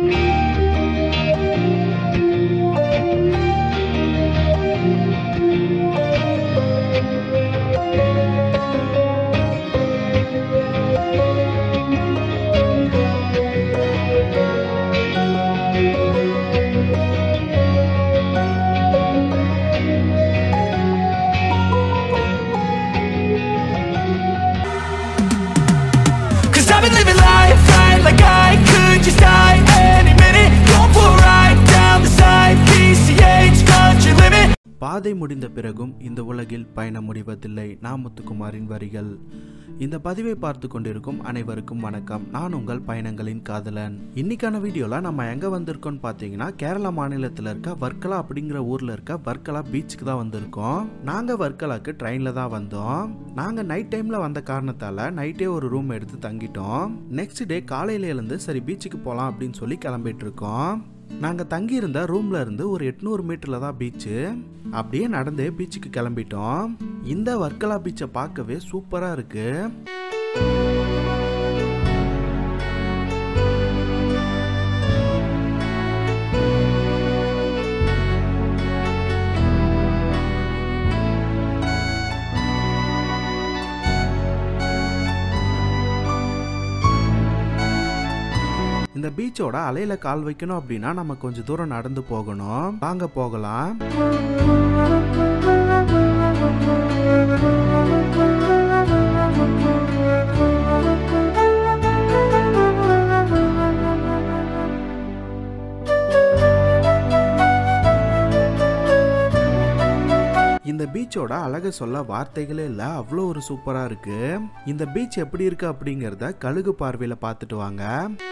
Cause I've been living life right like I could just die any minute Going for a ride down the side PCH country limit பாதை முடிந்த பிறகும் இந்த உலகில் பயணம் முடிவதில்லை நான் முத்துக்குமாரின் வரிகள் இந்த பதிவை பார்த்து கொண்டிருக்கும் அனைவருக்கும் வணக்கம் நான் உங்கள் பயணங்களின் காதலன் இன்னைக்கான வீடியோல நம்ம எங்க வந்திருக்கோம்னு பார்த்தீங்கன்னா கேரளா மாநிலத்தில் இருக்க வர்க்கலா அப்படிங்கிற ஊர்ல இருக்க வர்க்கலா பீச்சுக்கு தான் வந்திருக்கோம் நாங்க வர்க்கலாக்கு ட்ரெயின்ல தான் வந்தோம் நாங்க நைட் டைம்ல வந்த காரணத்தால நைட்டே ஒரு ரூம் எடுத்து தங்கிட்டோம் நெக்ஸ்ட் டே காலையில எழுந்து சரி பீச்சுக்கு போலாம் அப்படின்னு சொல்லி கிளம்பிட்டு இருக்கோம் நாங்கள் தங்கியிருந்த ரூம்ல இருந்து ஒரு எட்நூறு மீட்டரில் தான் பீச்சு அப்படியே நடந்தே பீச்சுக்கு கிளம்பிட்டோம் இந்த வர்க்கலா பீச்சை பார்க்கவே சூப்பராக இருக்கு இந்த பீச்சோட அலையில கால் வைக்கணும் அப்படின்னா நம்ம கொஞ்சம் தூரம் நடந்து போகணும் வாங்க போகலாம் இந்த பீச்சோட அழகை சொல்ல வார்த்தைகளே இல்லை அவ்வளோ ஒரு சூப்பராக இருக்கு இந்த பீச் எப்படி இருக்கு அப்படிங்கிறத கழுகு பார்வையில் பார்த்துட்டு வாங்க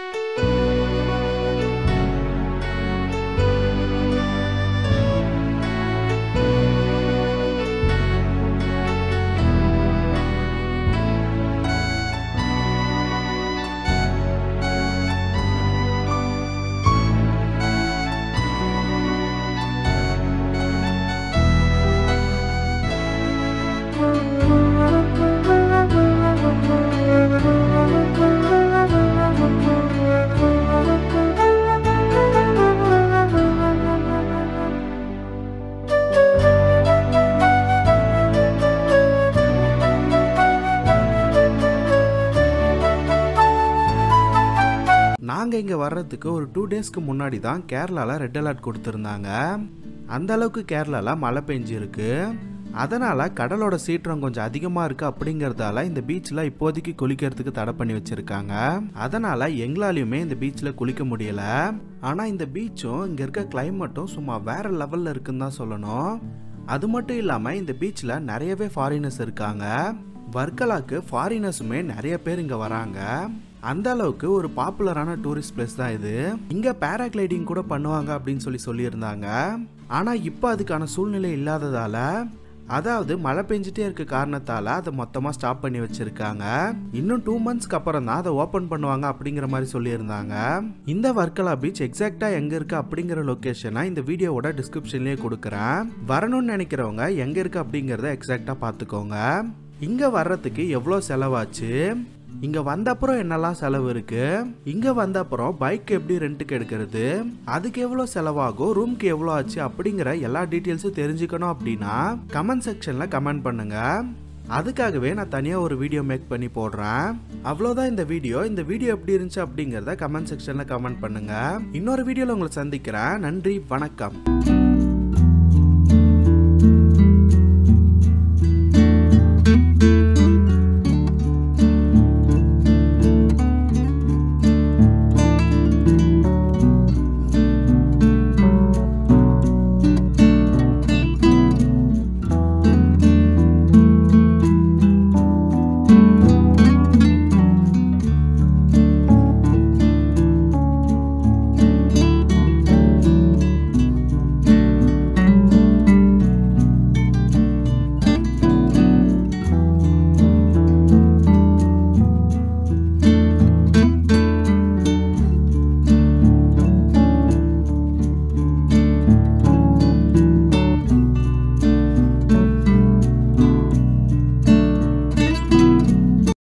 நாங்கள் இங்கே வர்றதுக்கு ஒரு டூ டேஸ்க்கு முன்னாடி தான் கேரளாவில் ரெட் அலர்ட் கொடுத்துருந்தாங்க அந்த அளவுக்கு கேரளாவில் மழை பெஞ்சிருக்கு அதனால் கடலோட சீற்றம் கொஞ்சம் அதிகமாக இருக்குது அப்படிங்கிறதால இந்த பீச்சில் இப்போதைக்கு குளிக்கிறதுக்கு தடை பண்ணி வச்சுருக்காங்க அதனால் எங்களாலையுமே இந்த பீச்சில் குளிக்க முடியல ஆனால் இந்த பீச்சும் இங்கே இருக்க கிளைமேட்டும் சும்மா வேற லெவலில் இருக்குன்னு தான் சொல்லணும் அது மட்டும் இல்லாமல் இந்த பீச்சில் நிறையவே ஃபாரினர்ஸ் இருக்காங்க வர்க்கலாக்கு ஃபாரினர்ஸுமே நிறைய பேர் இங்கே வராங்க அந்த அளவுக்கு ஒரு பாப்புலரான டூரிஸ்ட் பிளேஸ் தான் இது இங்க பேராகிளைடிங் கூட பண்ணுவாங்க அப்படின்னு சொல்லி சொல்லியிருந்தாங்க ஆனா இப்போ அதுக்கான சூழ்நிலை இல்லாததால அதாவது மழை பெஞ்சிட்டே இருக்க காரணத்தால அதை மொத்தமாக ஸ்டாப் பண்ணி வச்சிருக்காங்க இன்னும் டூ மந்த்ஸ்க்கு அப்புறம் தான் அதை ஓப்பன் பண்ணுவாங்க அப்படிங்கிற மாதிரி சொல்லியிருந்தாங்க இந்த வர்க்கலா பீச் எக்ஸாக்டா எங்க இருக்கு அப்படிங்கிற லொகேஷனை இந்த வீடியோவோட டிஸ்கிரிப்ஷன்லயே கொடுக்குறேன் வரணும்னு நினைக்கிறவங்க எங்க இருக்கு அப்படிங்கிறத எக்ஸாக்டா பார்த்துக்கோங்க இங்க வர்றதுக்கு எவ்வளோ செலவாச்சு இங்க வந்த அப்புறம் என்னெல்லாம் செலவு இருக்கு இங்க வந்த அப்புறம் பைக் எப்படி ரெண்ட்டுக்கு எடுக்கிறது அதுக்கு எவ்வளவு செலவாகும் ரூம்க்கு எவ்வளவு ஆச்சு அப்படிங்கிற எல்லா டீட்டெயில்ஸும் தெரிஞ்சுக்கணும் அப்படின்னா கமெண்ட் செக்ஷன்ல கமெண்ட் பண்ணுங்க அதுக்காகவே நான் தனியாக ஒரு வீடியோ மேக் பண்ணி போடுறேன் அவ்வளோதான் இந்த வீடியோ இந்த வீடியோ எப்படி இருந்துச்சு அப்படிங்கிறத கமெண்ட் செக்ஷனில் கமெண்ட் பண்ணுங்க இன்னொரு வீடியோவில் உங்களை சந்திக்கிறேன் நன்றி வணக்கம்